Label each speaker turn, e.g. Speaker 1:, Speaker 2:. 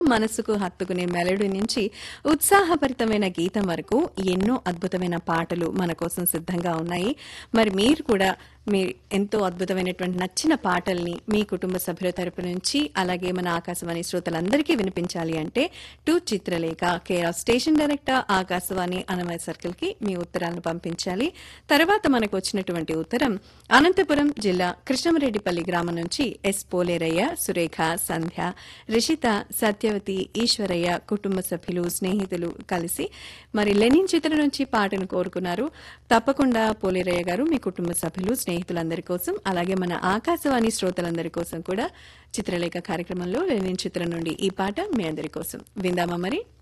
Speaker 1: మనసుకు హత్తుకునే మెలడీ నుంచి ఉత్సాహభరితమైన గీతం వరకు ఎన్నో అద్భుతమైన పాటలు మన కోసం సిద్ధంగా ఉన్నాయి మరి మీరు కూడా మీ ఎంతో అద్భుతమైనటువంటి నచ్చిన పాటల్ని మీ కుటుంబ సభ్యుల తరపు నుంచి అలాగే మన ఆకాశవాణి శ్రోతలందరికీ వినిపించాలి అంటే to Chitralekha care of station director Akashvani Annamayya circle కి మీ ఉత్తరాలను పంపించాలి తర్వాత మనకు వచ్చినటువంటి ఉత్తరం అనంతపురం జిల్లా కృష్ణమరెడ్డిపల్లి గ్రామం నుంచి ఎస్ పోలేరయ్య సురేఖ సంధ్య రిషిత సత్యవతి ఈశ్వరయ్య కుటుంబ సభ్యులు స్నేహితులు కలిసి మరి లెనిన్ చిత్రం నుంచి పాటను కోరుకున్నారు తప్పకుండా పోలేరయ్య గారు మీ కుటుంబ సభ్యులు స్నేహితులందరి కోసం అలాగే మన ఆకాశవాణి శ్రోతలందరి కోసం కూడా చిత్రలేఖ కార్యక్రమంలో లెనిన్ చిత్రం నుండి ఈ పాట మీ అందరి కోసం విందామా మరి